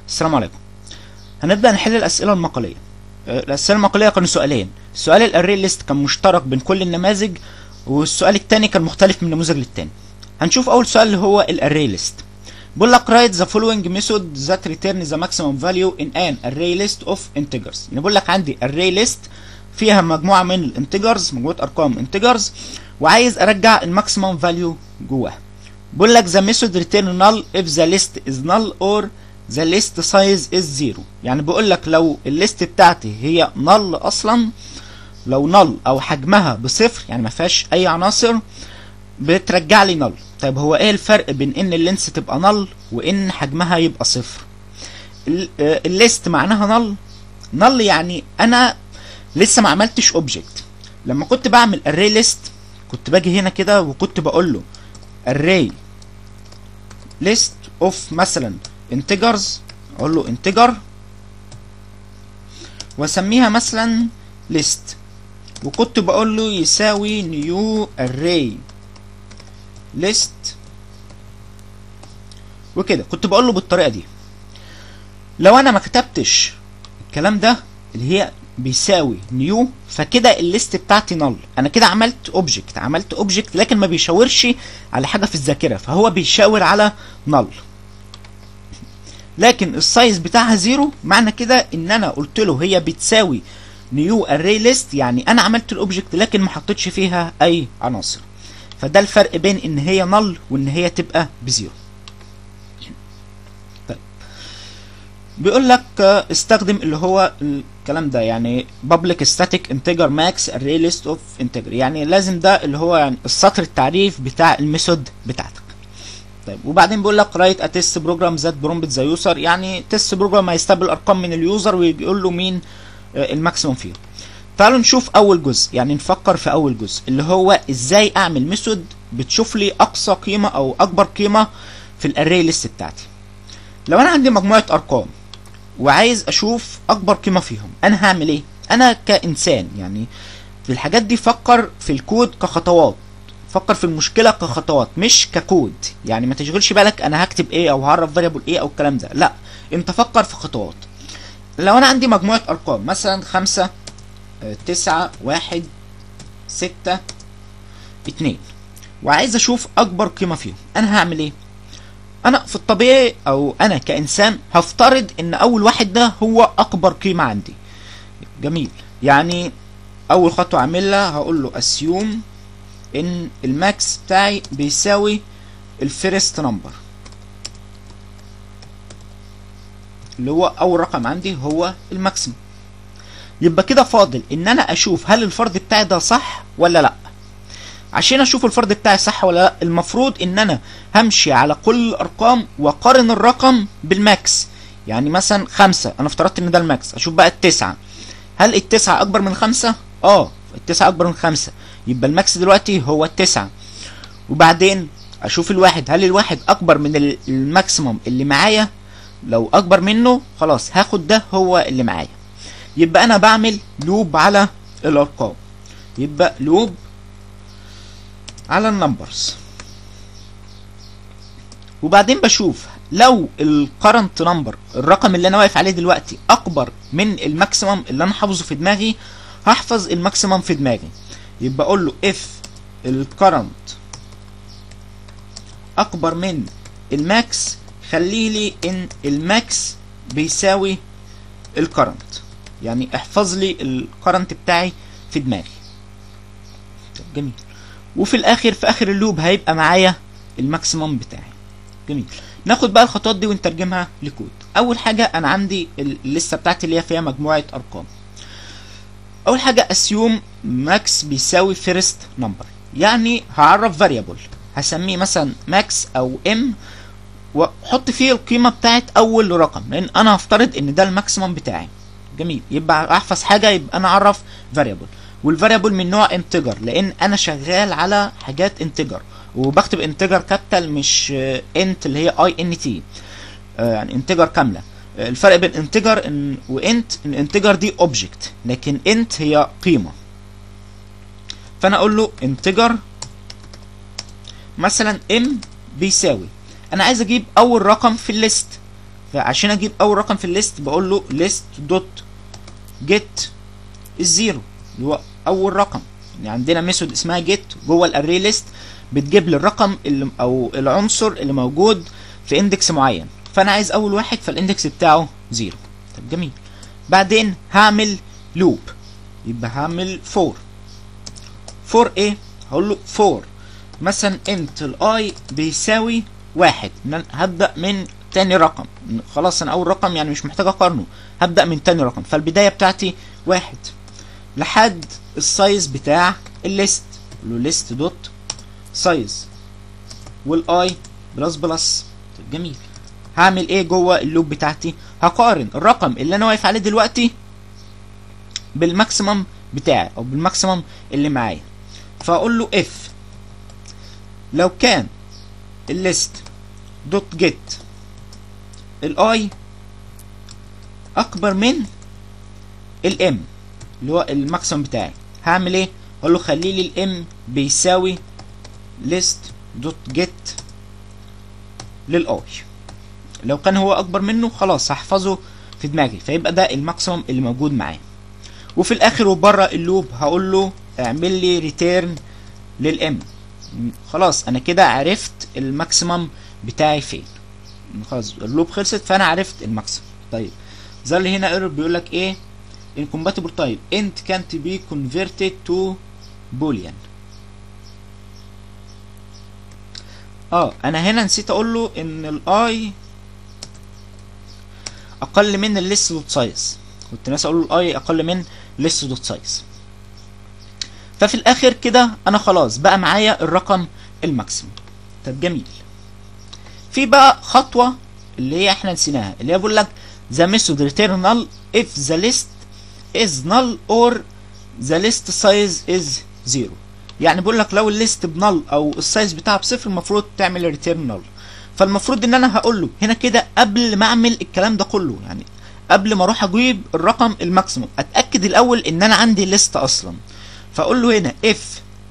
السلام عليكم هنبدأ نحل الأسئلة المقالية آه، الأسئلة المقالية كانوا سؤالين السؤال الاري ليست كان مشترك بين كل النماذج والسؤال التاني كان مختلف من نموذج للتاني هنشوف أول سؤال اللي هو الاري ليست بيقول لك write the following method that return the maximum value in an array list of integers يعني بيقول لك عندي array list فيها مجموعة من الانتجرز مجموعة أرقام انتجرز وعايز أرجع الماكسيمم فاليو جواها بيقول لك the method return null if the list is null or the list size is zero يعني بيقول لك لو الليست بتاعتي هي null اصلا لو null او حجمها بصفر يعني ما فيهاش اي عناصر بترجع لي null طيب هو ايه الفرق بين ان اللينس تبقى null وان حجمها يبقى صفر ال- آه، الليست معناها null null يعني انا لسه ما عملتش اوبجكت لما كنت بعمل array list كنت باجي هنا كده وكنت بقول له array list of مثلا integers اقول له integer واسميها مثلا list وكنت بقول له يساوي new array list وكده كنت بقول له بالطريقه دي لو انا ما كتبتش الكلام ده اللي هي بيساوي نيو فكده الليست بتاعتي نل انا كده عملت اوبجكت عملت اوبجكت لكن ما بيشاورش على حاجه في الذاكره فهو بيشاور على نل لكن السايز بتاعها زيرو معنى كده ان انا قلت له هي بتساوي نيو اري ليست يعني انا عملت الاوبجكت لكن ما حطيتش فيها اي عناصر فده الفرق بين ان هي نل وان هي تبقى بزيرو طيب بيقول لك آه، استخدم اللي هو الكلام ده يعني public static integer max array list of integer يعني لازم ده اللي هو يعني السطر التعريف بتاع الميثود بتاعتك طيب وبعدين بيقول لك رايت اتست بروجرام ذات برومبت ذا يوزر يعني تيست بروجرام هيستقبل ارقام من اليوزر ويقول له مين آه، الماكسيموم فيهم تعالوا نشوف اول جزء يعني نفكر في اول جزء اللي هو ازاي اعمل ميثود بتشوف لي اقصى قيمه او اكبر قيمه في الاري ليست بتاعتي لو انا عندي مجموعه ارقام وعايز اشوف اكبر قيمه فيهم انا هعمل ايه انا كانسان يعني في الحاجات دي فكر في الكود كخطوات فكر في المشكله كخطوات مش ككود يعني ما تشغلش بالك انا هكتب ايه او هعرف فاريبل ايه او الكلام ده لا انت فكر في خطوات لو انا عندي مجموعه ارقام مثلا خمسة آه، تسعة واحد ستة اتنين وعايز اشوف اكبر قيمه فيهم انا هعمل ايه انا في الطبيعي او انا كانسان هفترض ان اول واحد ده هو اكبر قيمه عندي جميل يعني اول خطوه اعملها هقول له اسيوم ان الماكس بتاعي بيساوي الفيرست نمبر اللي هو اول رقم عندي هو الماكسيمم يبقى كده فاضل ان انا اشوف هل الفرض بتاعي ده صح ولا لا عشان اشوف الفرض بتاعي صح ولا لا المفروض ان انا همشي على كل الارقام واقارن الرقم بالماكس يعني مثلا خمسة انا افترضت ان ده الماكس اشوف بقى التسعة هل التسعة اكبر من خمسة اه التسعة اكبر من خمسة يبقى الماكس دلوقتي هو التسعة وبعدين اشوف الواحد هل الواحد اكبر من ال- الماكسيموم اللي معايا لو اكبر منه خلاص هاخد ده هو اللي معايا يبقى انا بعمل لوب على الارقام يبقى لوب على النمبرز وبعدين بشوف لو الكرنت نمبر الرقم اللي انا واقف عليه دلوقتي اكبر من الماكسيمم اللي انا حافظه في دماغي هحفظ الماكسيمم في دماغي يبقى اقول له اف الكرنت اكبر من الماكس خلي لي ان الماكس بيساوي الكرنت يعني احفظ لي الكرنت بتاعي في دماغي طب جميل وفي الاخر في اخر اللوب هيبقى معايا الماكسيمم بتاعي جميل ناخد بقى الخطوات دي ونترجمها لكود اول حاجه انا عندي الليسته بتاعتي اللي هي فيها مجموعه ارقام اول حاجه اسيوم ماكس بيساوي فيرست نمبر يعني هعرف فاريبل هسميه مثلا ماكس او ام واحط فيه القيمه بتاعت اول رقم لان انا هفترض ان ده الماكسيمم بتاعي جميل يبقى احفظ حاجه يبقى انا اعرف فاريبل والفاريبل من نوع انتجر لان انا شغال على حاجات انتجر وبكتب انتجر كابيتال مش انت اللي هي اي ان تي يعني انتجر كامله آه، الفرق بين انتجر وانت الانتجر دي اوبجكت لكن انت هي قيمه فانا اقول له انتجر مثلا ام بيساوي انا عايز اجيب اول رقم في الليست فعشان اجيب اول رقم في الليست بقول له list دوت جيت الزيرو اللي هو اول رقم يعني عندنا ميثود اسمها جيت جوه الاري ليست بتجيب لي الرقم اللي او العنصر اللي موجود في اندكس معين فانا عايز اول واحد فالاندكس بتاعه زيرو طب جميل بعدين هعمل لوب يبقى هعمل فور فور ايه هقول له فور مثلا انت الاي بيساوي واحد إن أنا هبدا من تاني رقم خلاص انا اول رقم يعني مش محتاج اقارنه هبدا من تاني رقم فالبدايه بتاعتي واحد لحد السايز بتاع الليست له ليست دوت سايز والاي بلس بلس طيب جميل هعمل ايه جوه اللوب بتاعتي هقارن الرقم اللي انا واقف عليه دلوقتي بالماكسيمم بتاعي او بالماكسيمم اللي معايا فاقول له اف لو كان الليست دوت جيت الاي اكبر من الام اللي هو الماكسيمم بتاعي هعمل ايه اقول له خلي لي الام بيساوي list دوت جيت للاي لو كان هو اكبر منه خلاص هحفظه في دماغي فيبقى ده الماكسيمم اللي موجود معاه وفي الاخر وبره اللوب هقول له اعمل لي ريتيرن للام خلاص انا كده عرفت الماكسيمم بتاعي فين خلاص اللوب خلصت فانا عرفت الماكسيمم طيب ظل هنا ايرور بيقول لك ايه incompatible type int can't be converted to boolean اه انا هنا نسيت اقول له ان الاي اقل من الليست دوت سايز كنت ناسي اقول له الاي اقل من ليست دوت سايز ففي الاخر كده انا خلاص بقى معايا الرقم الماكسيموم طب جميل في بقى خطوه اللي هي احنا نسيناها اللي هي بيقول لك the method return null if the list is null or the list size is zero يعني بيقول لك لو الليست بنل او السايز بتاعها بصفر المفروض تعمل ريتيرن نل فالمفروض ان انا هقول له هنا كده قبل ما اعمل الكلام ده كله يعني قبل ما اروح اجيب الرقم الماكسيموم اتاكد الاول ان انا عندي ليست اصلا فاقول له هنا if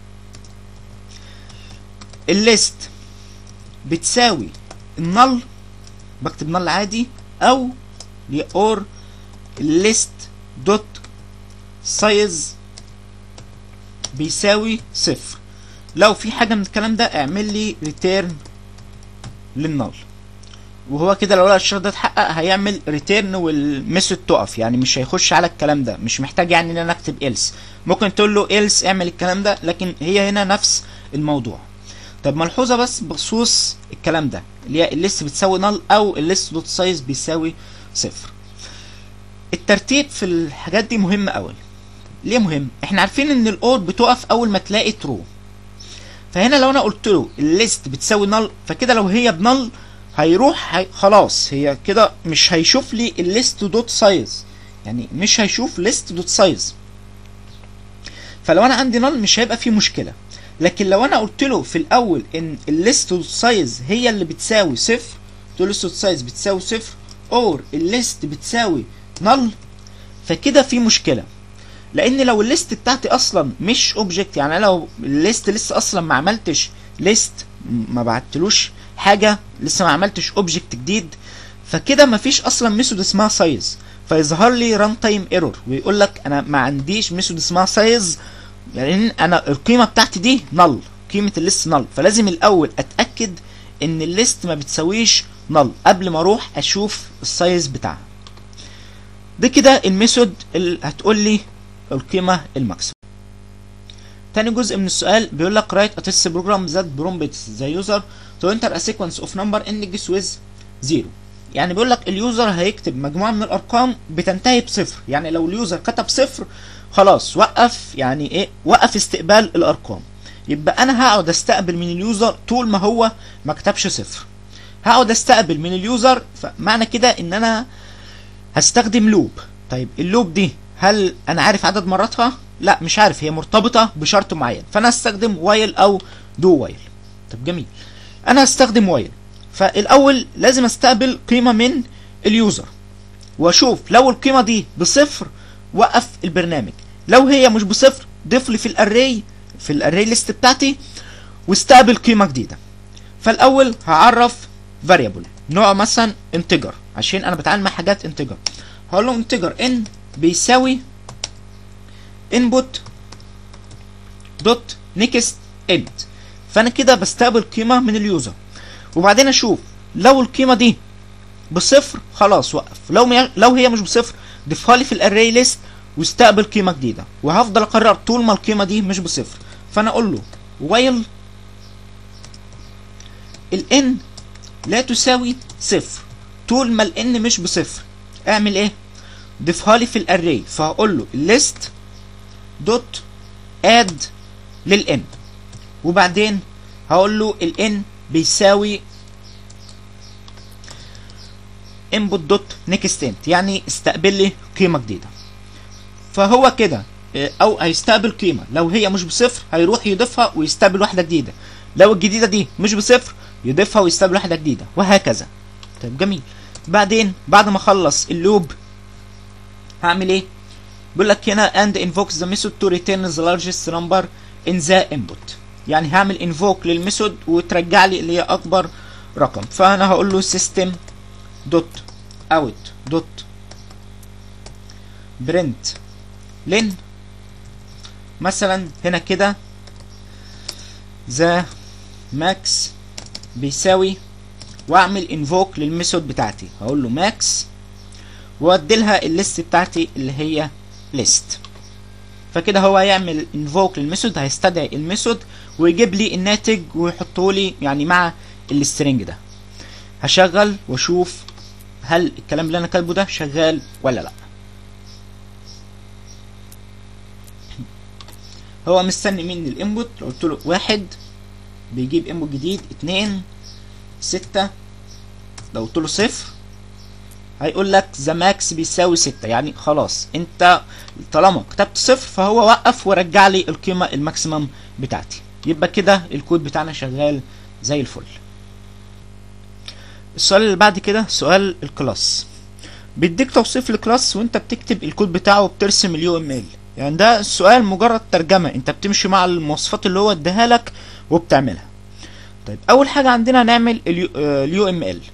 الليست بتساوي النل بكتب نل عادي او اور الليست دوت سايز بيساوي صفر لو في حاجه من الكلام ده اعمل لي ريتيرن للنل وهو كده لو لقى الشرط ده اتحقق هيعمل ريتيرن والميثود تقف يعني مش هيخش على الكلام ده مش محتاج يعني ان انا اكتب else ممكن تقول له else اعمل الكلام ده لكن هي هنا نفس الموضوع طب ملحوظه بس بخصوص الكلام ده اللي هي الليست بتساوي نل او الليست دوت سايز بيساوي صفر الترتيب في الحاجات دي مهم قوي ليه مهم احنا عارفين ان الاور بتقف اول ما تلاقي ترو فهنا لو انا قلت له الليست بتساوي نل فكده لو هي بنل هيروح هي خلاص هي كده مش هيشوف لي الليست دوت سايز يعني مش هيشوف ليست دوت سايز فلو انا عندي نل مش هيبقى فيه مشكله لكن لو انا قلت له في الاول ان الليست دوت سايز هي اللي بتساوي صفر قلت له الليست دوت سايز بتساوي صفر اور الليست بتساوي نل فكده في مشكله لان لو الليست بتاعتي اصلا مش اوبجكت يعني انا لو الليست لسه اصلا ما عملتش ليست ما بعتلوش حاجه لسه ما عملتش اوبجكت جديد فكده ما فيش اصلا ميثود اسمها سايز فيظهر لي ران تايم ايرور ويقول لك انا ما عنديش ميثود اسمها سايز لان انا القيمه بتاعتي دي نل قيمه الليست نل فلازم الاول اتاكد ان الليست ما بتساويش نل قبل ما اروح اشوف السايز بتاعها ده كده الميثود اللي هتقول لي القيمه الماكسيمم تاني جزء من السؤال بيقول لك write a test program that prompts the user to enter a sequence of number index with zero يعني بيقول لك اليوزر هيكتب مجموعه من الارقام بتنتهي بصفر يعني لو اليوزر كتب صفر خلاص وقف يعني ايه وقف استقبال الارقام يبقى انا هقعد استقبل من اليوزر طول ما هو ما كتبش صفر هقعد استقبل من اليوزر فمعنى كده ان انا هستخدم لوب طيب اللوب دي هل انا عارف عدد مراتها لا مش عارف هي مرتبطه بشرط معين فانا هستخدم وايل او دو وايل طب جميل انا هستخدم وايل فالاول لازم استقبل قيمه من اليوزر واشوف لو القيمه دي بصفر وقف البرنامج لو هي مش بصفر ضيف لي في الاري في الاري ليست بتاعتي واستقبل قيمه جديده فالاول هعرف فاريبل نوع مثلا انتجر عشان انا بتعامل مع حاجات انتجر هقول له انتجر ان بيساوي input دوت نيكست end فانا كده بستقبل قيمه من اليوزر وبعدين اشوف لو القيمه دي بصفر خلاص وقف لو م... لو هي مش بصفر ضيفها لي في الاري ليست واستقبل قيمه جديده وهفضل اقرر طول ما القيمه دي مش بصفر فانا اقول له while الان لا تساوي صفر طول ما الان مش بصفر اعمل ايه ضيفها لي في الاري فهقول له list دوت اد للان وبعدين هقول له الان بيساوي input دوت نيكستنت يعني استقبل لي قيمه جديده فهو كده او هيستقبل قيمه لو هي مش بصفر هيروح يضيفها ويستقبل واحده جديده لو الجديده دي مش بصفر يضيفها ويستقبل واحده جديده وهكذا طيب جميل بعدين بعد ما اخلص اللوب هعمل ايه بيقول لك هنا and invokes the method to return the largest number in the input يعني هعمل invoke للميثود وترجع لي اللي هي اكبر رقم فانا هقول له system دوت اوت دوت برنت لين مثلا هنا كده ذا ماكس بيساوي واعمل انفوك للميثود بتاعتي هقول له ماكس وادي لها الليست بتاعتي اللي هي ليست فكده هو هيعمل انفوك للميثود هيستدعي الميثود ويجيب لي الناتج ويحطه لي يعني مع السترنج ده هشغل واشوف هل الكلام اللي انا كاتبه ده شغال ولا لا هو مستني مني الانبوت لو قلت له واحد بيجيب انبوت جديد اتنين ستة لو قلت له صفر هيقول لك ذا ماكس بيساوي ستة يعني خلاص انت طالما كتبت صفر فهو وقف ورجع لي القيمة الماكسيمم بتاعتي يبقى كده الكود بتاعنا شغال زي الفل السؤال اللي بعد كده سؤال الكلاس بيديك توصيف الكلاس وانت بتكتب الكود بتاعه وبترسم اليو ام ال يعني ده السؤال مجرد ترجمة انت بتمشي مع المواصفات اللي هو اداها لك وبتعملها طيب اول حاجة عندنا هنعمل اليو ام ال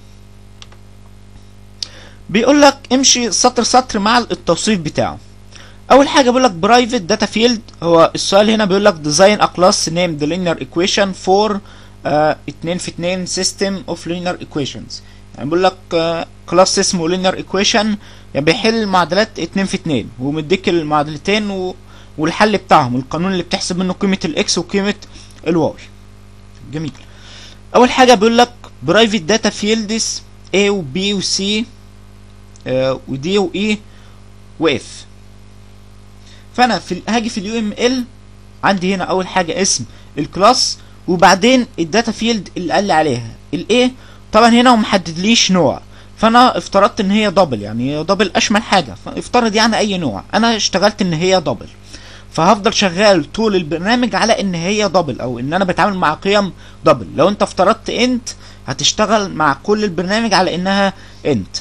بيقول لك امشي سطر سطر مع التوصيف بتاعه اول حاجه بيقول لك برايفت داتا فيلد هو السؤال هنا بيقول لك ديزاين ا كلاس نيمد لينير ايكويشن فور 2 في 2 سيستم اوف لينير ايكويشنز يعني بيقول لك كلاس اسمه لينير ايكويشن يعني بيحل معادلات 2 في 2 ومديك المعادلتين و... والحل بتاعهم القانون اللي بتحسب منه قيمه الاكس وقيمه الواي جميل اول حاجه بيقول لك برايفت داتا فيلدز A و B و C آه ودي و E و F فانا في هاجي في اليو ام ال عندي هنا اول حاجه اسم الكلاس وبعدين الداتا فيلد اللي قال لي عليها الايه طبعا هنا هو محددليش نوع فانا افترضت ان هي دبل يعني دبل اشمل حاجه فافترض يعني اي نوع انا اشتغلت ان هي دبل فهفضل شغال طول البرنامج على ان هي دبل او ان انا بتعامل مع قيم دبل لو انت افترضت انت هتشتغل مع كل البرنامج على انها انت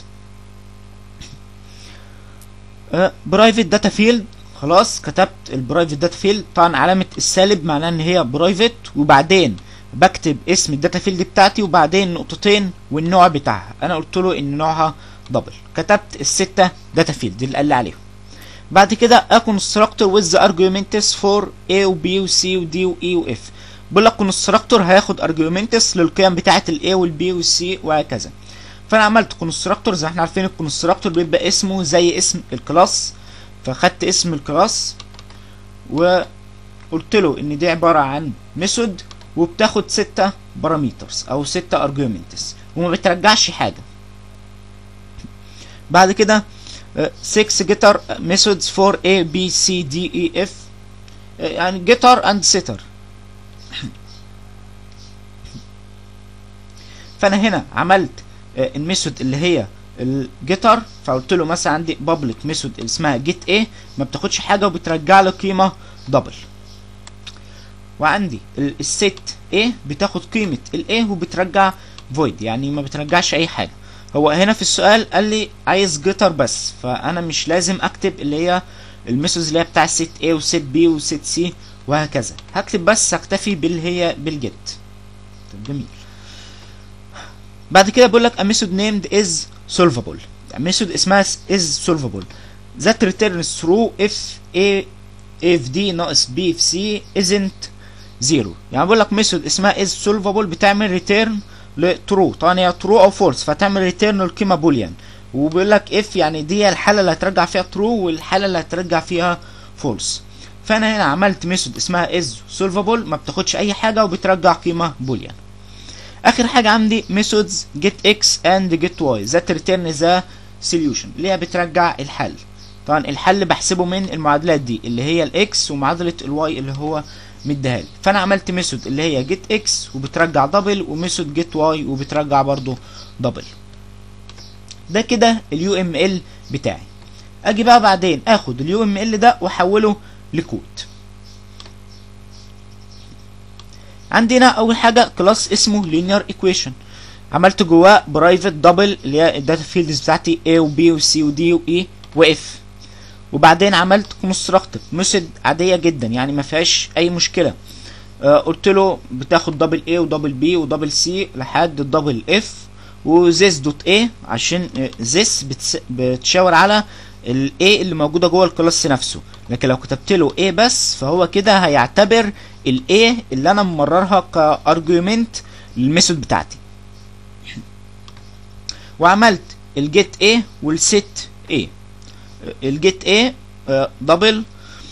برايفت داتا فيلد خلاص كتبت البرايفت داتا فيلد طبعا علامه السالب معناها ان هي برايفت وبعدين بكتب اسم الداتا فيلد بتاعتي وبعدين نقطتين والنوع بتاعها انا قلت له ان نوعها دبل كتبت الستة داتا فيلد اللي قال لي عليهم بعد كده اكونستراكتور ويز ارجيومنتس فور A و B و C و D و E و F بقول لك كونستراكتور هياخد ارجيومنتس للقيم بتاعه ال A وال B وال C وهكذا فانا عملت كونستراكتور زي ما احنا عارفين الكونستراكتور بيبقى اسمه زي اسم الكلاس فخدت اسم الكلاس وقلت له ان دي عباره عن ميثود وبتاخد ستة بارامترز او ستة ارجيومنتس وما بترجعش حاجة بعد كده 6 جيتر ميثودز فور A B C D E F يعني جيتر اند سيتر فانا هنا عملت الميثود اللي هي الجيتر فقلت له مثلا عندي بابليك ميثود اسمها جيت A ما بتاخدش حاجه وبترجع لي قيمه دبل وعندي الست A بتاخد قيمة ال A وبترجع void يعني ما بترجعش أي حاجة هو هنا في السؤال قال لي عايز جيتر بس فأنا مش لازم أكتب اللي هي الميثودز اللي هي بتاع ست A وست B وست C وهكذا هكتب بس أكتفي باللي هي بالجيت طب جميل بعد كده بقول لك a method named is solvable يعني ميثود اسمها is solvable that returns true if a if d ناقص b في c isn't zero يعني بقول لك ميثود اسمها is solvable بتعمل return لترو طبعا هي ترو او فولس فتعمل ريتيرن القيمه بوليان وبيقول لك اف يعني دي الحاله اللي هترجع فيها ترو والحاله اللي هترجع فيها فولس فانا هنا عملت ميثود اسمها از سولفابل ما بتاخدش اي حاجه وبترجع قيمه بوليان اخر حاجه عندي ميثودز جيت اكس اند جيت واي ذات ريتيرن ذا سوليوشن اللي هي بترجع الحل طبعا الحل بحسبه من المعادلات دي اللي هي الاكس ومعادله الواي اللي هو مديها لي فانا عملت ميثود اللي هي جيت اكس وبترجع دبل وميثود جيت واي وبترجع برضو دبل ده كده اليو ام ال بتاعي اجي بقى بعدين اخد اليو ام ال ده واحوله لكود عندنا اول حاجه كلاس اسمه لينير ايكويشن عملت جواه برايفت دبل اللي هي الداتا فيلدز بتاعتي A و B و C و D و E و F وبعدين عملت كونستراكتور ميثود عاديه جدا يعني ما فيهاش اي مشكله آه قلت له بتاخد دبل A ودبل B ودبل C لحد الدبل F وزيس دوت A عشان زيس بتس بتشاور على ال A اللي موجوده جوه الكلاس نفسه لكن لو كتبت له A بس فهو كده هيعتبر ال A اللي انا ممررها كارجيومنت للميثود بتاعتي وعملت الجيت A والست A الجيت A دبل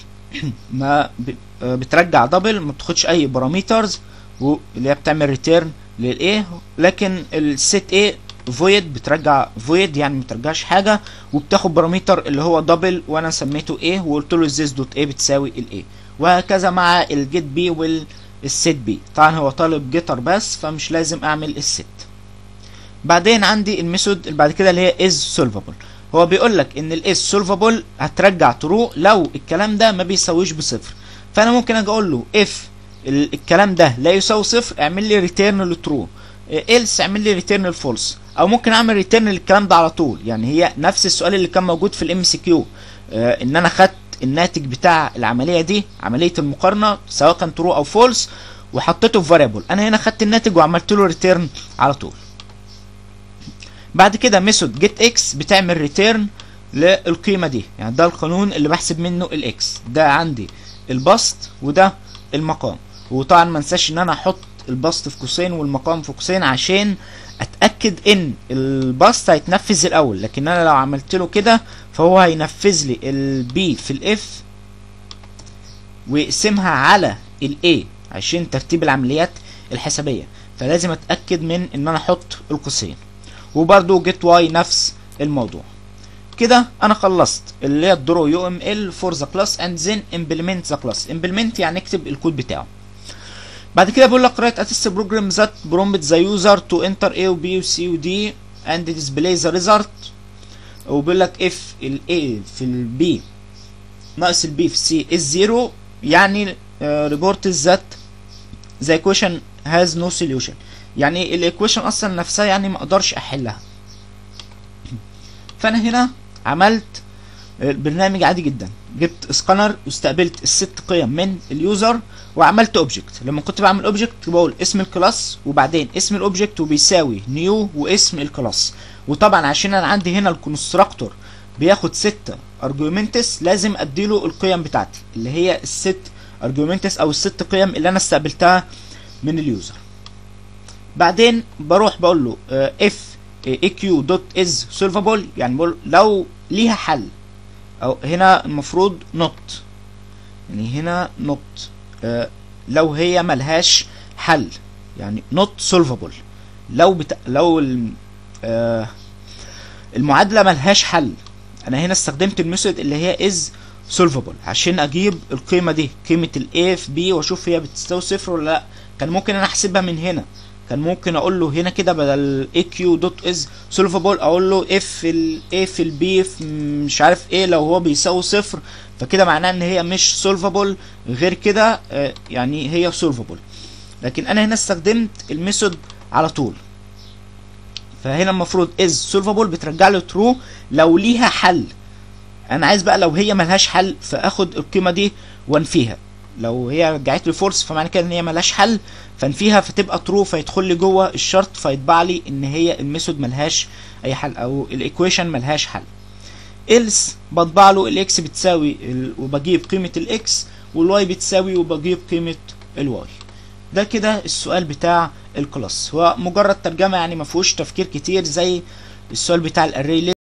ما بترجع دبل ما بتاخدش اي بارامترز اللي هي بتعمل ريتيرن للايه لكن الست A فويد بترجع فويد يعني ما بترجعش حاجه وبتاخد بارامتر اللي هو دبل وانا سميته A وقلت له الزيس دوت A بتساوي الايه وهكذا مع الجيت بي والست بي طبعا هو طالب جيتر بس فمش لازم اعمل الست بعدين عندي الميثود اللي بعد كده اللي هي از سولفابل هو بيقول لك ان الاس سولفابل هترجع ترو لو الكلام ده ما بيساويش بصفر فانا ممكن اجي اقول له اف الكلام ده لا يساوي صفر اعمل لي ريتيرن لترو ايلس اعمل لي ريتيرن لفولس او ممكن اعمل ريتيرن للكلام ده على طول يعني هي نفس السؤال اللي كان موجود في الام سي كيو ان انا خدت الناتج بتاع العمليه دي عمليه المقارنه سواء كان ترو او فولس وحطيته في فاريبل انا هنا خدت الناتج وعملت له ريتيرن على طول بعد كده ميثود جيت اكس بتعمل ريتيرن للقيمه دي يعني ده القانون اللي بحسب منه الاكس ده عندي البسط وده المقام وطبعا ما انساش ان انا احط البسط في قوسين والمقام في قوسين عشان اتاكد ان البسط هيتنفذ الاول لكن انا لو عملت له كده فهو هينفذ لي البي في الاف ويقسمها على الاي عشان ترتيب العمليات الحسابيه فلازم اتاكد من ان انا احط القوسين وبرده جيت واي نفس الموضوع كده انا خلصت اللي هي الدرو يو ام ال فور ذا كلاس اند ذن امبلمنت ذا كلاس امبلمنت يعني اكتب الكود بتاعه بعد كده بيقول لك رايت اتست بروجرام ذات برومبت ذا يوزر تو انتر اي وبي وسي ودي اند ديسبلاي ذا ريزلت وبيقول لك اف الاي في البي ناقص البي في السي از زيرو يعني ريبورت ذات ذا ايكويشن هاز نو سوليوشن يعني الايكويشن اصلا نفسها يعني ما اقدرش احلها فانا هنا عملت البرنامج عادي جدا جبت سكانر واستقبلت الست قيم من اليوزر وعملت اوبجكت لما كنت بعمل اوبجكت بقول اسم الكلاس وبعدين اسم الاوبجكت وبيساوي نيو واسم الكلاس وطبعا عشان انا عندي هنا الكونستراكتور بياخد ستة ارجيومنتس لازم اديله القيم بتاعتي اللي هي الست ارجيومنتس او الست قيم اللي انا استقبلتها من اليوزر بعدين بروح بقول له اف اكيو دوت از سولفابل يعني بقول لو ليها حل او هنا المفروض نوت يعني هنا نوت آه لو هي ملهاش حل يعني نوت سولفابل لو بتا... لو ال... آه المعادله ملهاش حل انا هنا استخدمت الميثود اللي هي از سولفابل عشان اجيب القيمه دي قيمه الاي في بي واشوف هي بتساوي صفر ولا لا كان ممكن انا احسبها من هنا كان ممكن اقول له هنا كده بدل اي كيو دوت از سولفابل اقول له اف الاي في البي في مش عارف ايه لو هو بيساوي صفر فكده معناه ان هي مش سولفابل غير كده آه يعني هي سولفابل لكن انا هنا استخدمت الميثود على طول فهنا المفروض از سولفابل بترجع له ترو لو ليها حل انا عايز بقى لو هي ملهاش حل فاخد القيمه دي وانفيها لو هي رجعت لي فولس فمعنى كده ان هي ملهاش حل فانفيها فتبقى ترو فيدخل لي جوه الشرط فيطبع لي ان هي الميثود ملهاش اي حل او الايكويشن ملهاش حل else بطبع له الاكس بتساوي ال... وبجيب قيمة الاكس والواي بتساوي وبجيب قيمة الواي ده كده السؤال بتاع الكلاس هو مجرد ترجمة يعني ما فيهوش تفكير كتير زي السؤال بتاع الاري